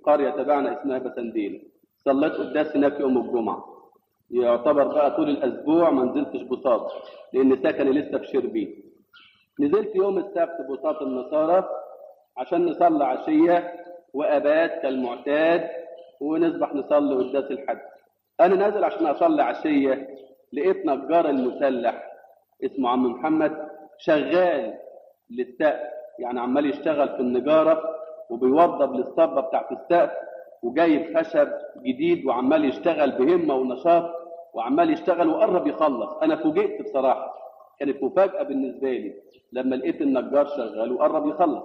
قرية تبعنا اسمها بسنديل صليت قداس هناك يوم الجمعة يعتبر بقى طول الأسبوع ما نزلتش بساط لأن سكني لسه في شربين نزلت يوم السبت بساط النصارى عشان نصلي عشية وأبات كالمعتاد ونصبح نصلي قداس الحد أنا نازل عشان أصلي عشية لقيت نجار المسلح اسمه عم محمد شغال للسقف يعني عمال يشتغل في النجارة وبيوضب للصبة بتاعت السقف وجايب خشب جديد وعمال يشتغل بهمة ونشاط وعمال يشتغل وقرب يخلص أنا فوجئت بصراحة كانت مفاجأة بالنسبة لي لما لقيت النجار شغال وقرب يخلص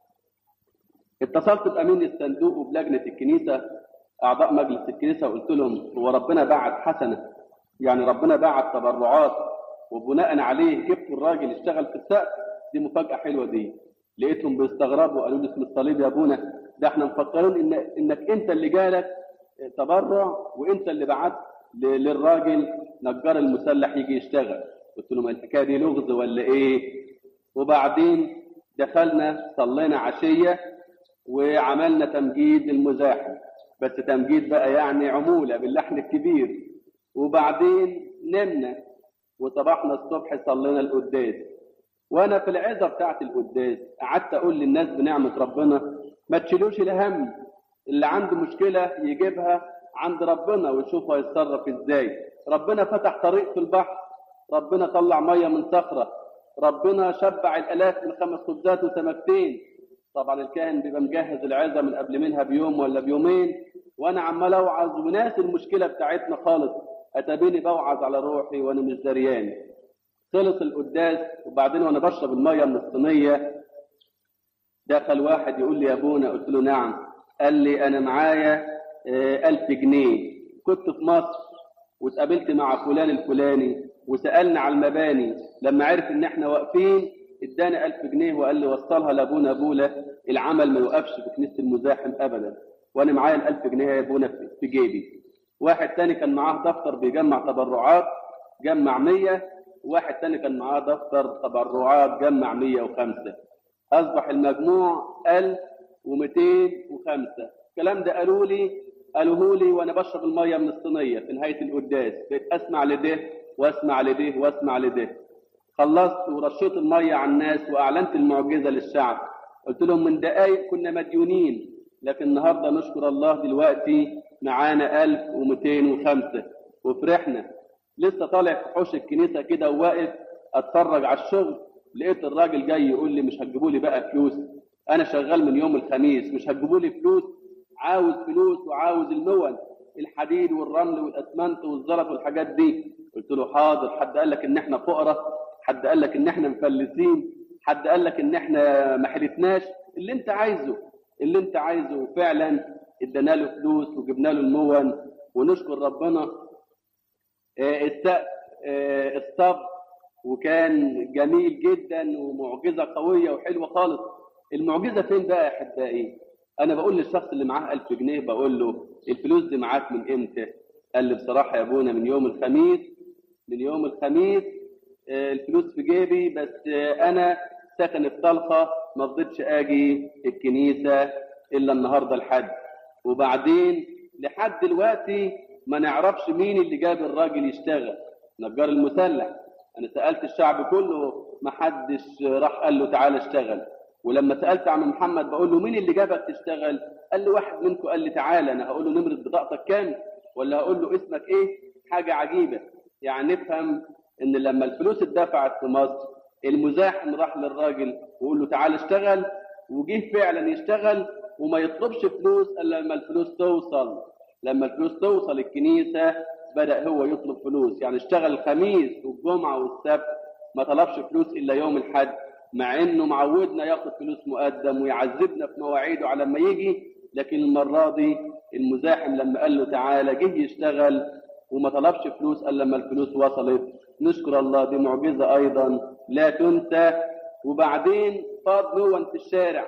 اتصلت بأمين الصندوق وبلجنة الكنيسة أعضاء مجلس الكنيسة وقلت لهم هو ربنا بعت حسنة يعني ربنا بعت تبرعات وبناء عليه جبتوا الراجل يشتغل في السقف دي مفاجأة حلوة دي لقيتهم بيستغربوا قالوا لي اسم الصليب يا ابونا ده احنا مفكرين ان انك انت اللي جالك تبرع وانت اللي بعت للراجل نجار المسلح يجي يشتغل قلت لهم الحكايه دي لغز ولا ايه وبعدين دخلنا صلينا عشيه وعملنا تمجيد المزاحم بس تمجيد بقى يعني عموله باللحن الكبير وبعدين نمنا وصبحنا الصبح صلينا القداس وانا في العظه بتاعت القداس قعدت اقول للناس بنعمه ربنا ما تشيلوش الهم اللي عنده مشكله يجيبها عند ربنا ويشوف هيتصرف ازاي ربنا فتح طريق في البحر ربنا طلع ميه من صخره ربنا شبع الالاف من خمس خبزات وسمكتين طبعا الكاهن بيبقى مجهز العظه من قبل منها بيوم ولا بيومين وانا عمال اوعظ وناسي المشكله بتاعتنا خالص اتابيني بوعظ على روحي وانا مش دريان خلص القداس وبعدين وانا بشرب الميه من الصينيه دخل واحد يقول لي يا ابونا قلت له نعم قال لي انا معايا ألف جنيه كنت في مصر واتقابلت مع فلان الفلاني وسالنا على المباني لما عرف ان احنا واقفين اداني ألف جنيه وقال لي وصلها لابونا بولا العمل ما يوقفش في كنيسه المزاحم ابدا وانا معايا الألف جنيه يا ابونا في جيبي واحد تاني كان معاه دفتر بيجمع تبرعات جمع 100 واحد تاني كان معاه دفتر تبرعات جمع 105 اصبح المجموع 1205 الكلام ده قالوا لي قالوه لي وانا بشرب الميه من الصينيه في نهايه القداس بقيت اسمع لده واسمع لده واسمع لده خلصت ورشيت الميه على الناس واعلنت المعجزه للشعب قلت لهم من دقايق كنا مديونين لكن النهارده نشكر الله دلوقتي معانا 1205 وفرحنا لسه طالع في حوش الكنيسه كده وواقف اتفرج على الشغل لقيت الراجل جاي يقول لي مش هتجيبوا لي بقى فلوس انا شغال من يوم الخميس مش هتجيبوا لي فلوس عاوز فلوس وعاوز المون الحديد والرمل والاسمنت والزلط والحاجات دي قلت له حاضر حد قال لك ان احنا فقراء حد قال لك ان احنا مفلسين حد قال لك ان احنا ما حلفناش اللي انت عايزه اللي انت عايزه فعلا ادينا له فلوس وجبنا له المون ونشكر ربنا آه السقف آه الصب وكان جميل جدا ومعجزه قويه وحلوه خالص المعجزه فين بقى يا احبائي انا بقول للشخص اللي معاه 1000 جنيه بقول له الفلوس دي معاك من امتى قال لي بصراحه يا ابونا من يوم الخميس من يوم الخميس آه الفلوس في جيبي بس انا ساكن في طلخه ما رضيتش اجي الكنيسه الا النهارده الحد وبعدين لحد دلوقتي ما نعرفش مين اللي جاب الراجل يشتغل نجار المسلح انا سالت الشعب كله ما حدش راح قال له تعالى اشتغل ولما سالت عم محمد بقول له مين اللي جابك تشتغل قال لي واحد منكم قال لي تعالى انا هقول له نمره بطاقتك كام ولا هقول له اسمك ايه حاجه عجيبه يعني نفهم ان لما الفلوس اتدفعت في مصر المزاحم راح للراجل وقول له تعالى اشتغل وجه فعلا يشتغل وما يطلبش فلوس الا لما الفلوس توصل لما الفلوس توصل الكنيسه بدا هو يطلب فلوس يعني اشتغل الخميس والجمعه والسبت ما طلبش فلوس الا يوم الحد مع انه معودنا ياخد فلوس مقدم ويعذبنا في مواعيده على ما يجي لكن المره دي المزاحم لما قال له تعالى جه يشتغل وما طلبش فلوس الا لما الفلوس وصلت نشكر الله دي معجزه ايضا لا تنسى وبعدين فاض نون في الشارع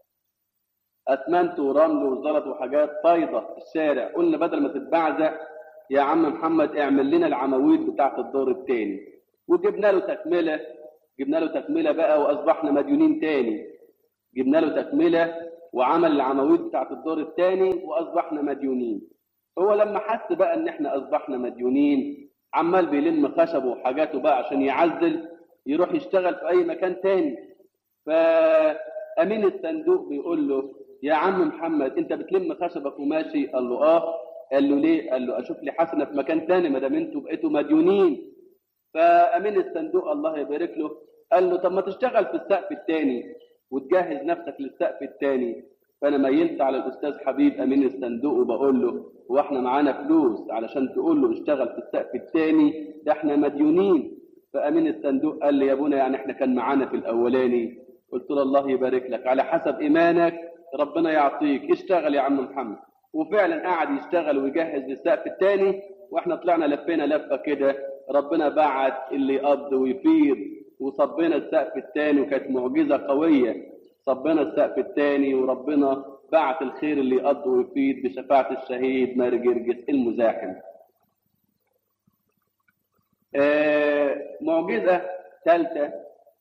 اسمنت ورمل وزلط وحاجات فايضه في الشارع قلنا بدل ما تتبعزق يا عم محمد اعمل لنا العواميد بتاعت الدور الثاني وجبنا له تكمله جبنا له تكمله بقى واصبحنا مديونين تاني جبنا له تكمله وعمل العواميد بتاعت الدور الثاني واصبحنا مديونين هو لما حس بقى ان احنا اصبحنا مديونين عمال بيلم خشبه وحاجاته بقى عشان يعزل يروح يشتغل في اي مكان تاني فامين الصندوق بيقول له يا عم محمد انت بتلم خشبك وماشي قال له اه قال له ليه قال له اشوف لي حسنه في مكان تاني ما دام انتوا بقيتوا مديونين فامين الصندوق الله يبارك له قال له طب ما تشتغل في السقف الثاني وتجهز نفسك للسقف الثاني فانا ميلت على الاستاذ حبيب امين الصندوق وبقول له هو احنا معانا فلوس علشان تقول له اشتغل في السقف الثاني ده احنا مديونين فامين الصندوق قال لي يا ابونا يعني احنا كان معانا في الاولاني قلت له الله يبارك لك على حسب ايمانك ربنا يعطيك اشتغل يا عم محمد وفعلا قعد يشتغل ويجهز للسقف الثاني واحنا طلعنا لفينا لفه كده ربنا بعت اللي يقض ويفيض وصبينا السقف الثاني وكانت معجزه قويه صبينا السقف الثاني وربنا بعت الخير اللي يقض ويفيض بشفاعه الشهيد ماري جرجس المزاحم. آه معجزه ثالثه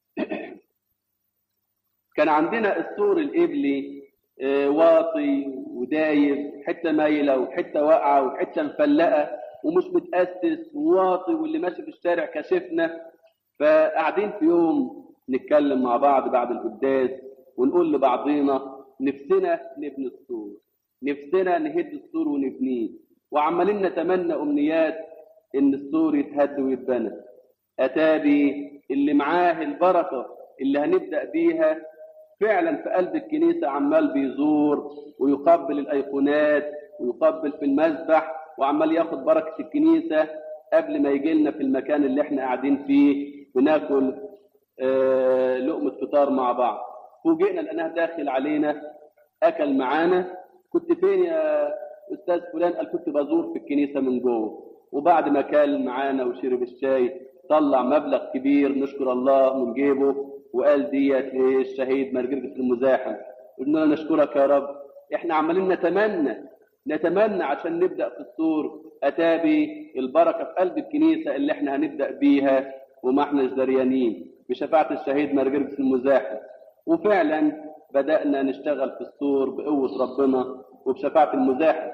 كان عندنا السور الإبلي آه واطي ودايب حته مايله وحته واقعه وحته مفلقه ومش متاسس وواطي واللي ماشي في الشارع كشفنا فقاعدين في يوم نتكلم مع بعض بعد القداس ونقول لبعضينا نفسنا نبني السور نفسنا نهد السور ونبنيه وعمالين نتمنى امنيات ان السور يتهد ويتبنى اتابي اللي معاه البركه اللي هنبدا بيها فعلا في قلب الكنيسه عمال بيزور ويقبل الايقونات ويقبل في المسبح وعمال ياخد بركه الكنيسه قبل ما يجي لنا في المكان اللي احنا قاعدين فيه بناكل آه لقمه فطار مع بعض فوجئنا لانها داخل علينا اكل معانا كنت فين يا استاذ فلان قال كنت بزور في الكنيسه من جوه وبعد ما كل معانا وشرب الشاي طلع مبلغ كبير نشكر الله من جيبه وقال ديت للشهيد مرجرجس المزاحم قلنا له نشكرك يا رب احنا عمالين نتمنى نتمنى عشان نبدا في السور اتابي البركه في قلب الكنيسه اللي احنا هنبدا بيها وما احناش دريانين بشفاعه الشهيد مرجرجس المزاحم وفعلا بدانا نشتغل في السور بقوه ربنا وبشفاعه المزاحم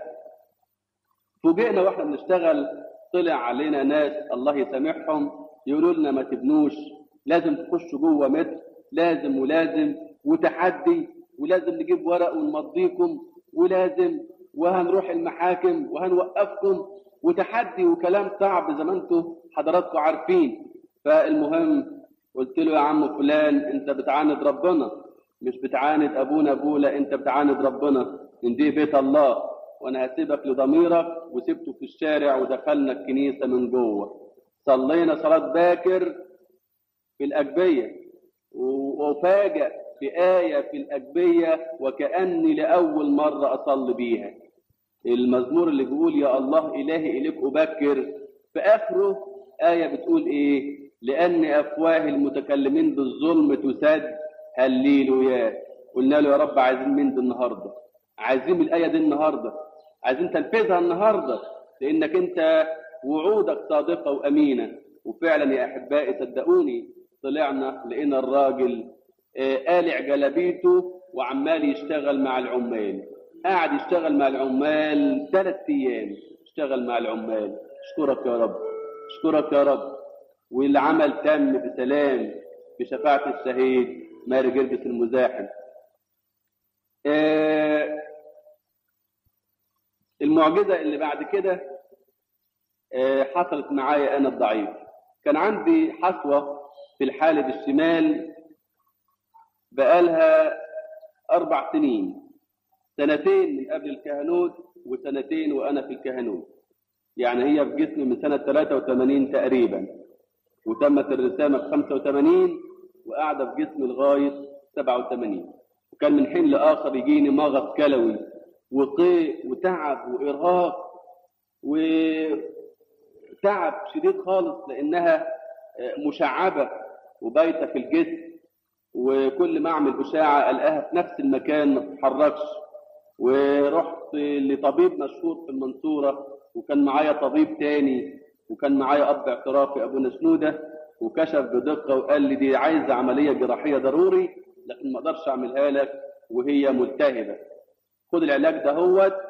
فوجئنا واحنا بنشتغل طلع علينا ناس الله يسامحهم يقولوا لنا ما تبنوش لازم تخشوا جوه متر لازم ولازم وتحدي ولازم نجيب ورق ونمضيكم ولازم وهنروح المحاكم وهنوقفكم وتحدي وكلام صعب زي ما انتم حضراتكم عارفين فالمهم قلت له يا عم فلان انت بتعاند ربنا مش بتعاند ابونا ابولا انت بتعاند ربنا ان دي بيت الله وانا هسيبك لضميرك وسبته في الشارع ودخلنا الكنيسه من جوه صلينا صلاه باكر في الاجبيه وفاجأ بآية في الأجبية وكأني لأول مرة أصلي بيها المزمور اللي بيقول يا الله إلهي إليك أبكر في آخره آية بتقول إيه لأن أفواه المتكلمين بالظلم تسد هللويا قلنا له يا رب عايزين مين دي النهاردة عايزين الآية دي النهاردة عايزين تنفذها النهاردة لأنك أنت وعودك صادقة وأمينة وفعلا يا أحبائي صدقوني طلعنا لقينا الراجل قالع جلابيته وعمال يشتغل مع العمال قاعد يشتغل مع العمال ثلاث ايام اشتغل مع العمال اشكرك يا رب اشكرك يا رب والعمل تم بسلام بشفاعة الشهيد ماري جرجس المزاحم اه المعجزة اللي بعد كده اه حصلت معايا أنا الضعيف كان عندي حصوة في الحالب الشمال بقالها أربع سنين سنتين من قبل الكهنوت وسنتين وأنا في الكهنوت يعني هي في جسمي من سنة 83 تقريبا وتمت الرسامة في 85 وقاعدة في جسمي لغاية 87 وكان من حين لآخر يجيني مغص كلوي وقيء وتعب وإرهاق وتعب شديد خالص لأنها مشعبة وبايتة في الجسم وكل ما اعمل اشاعه الاقيها في نفس المكان ما تتحركش ورحت لطبيب مشهور في المنصوره وكان معايا طبيب تاني وكان معايا اب اعترافي ابونا سنوده وكشف بدقه وقال لي دي عايزه عمليه جراحيه ضروري لكن ما اقدرش اعملها لك وهي ملتهبه خد العلاج ده هوت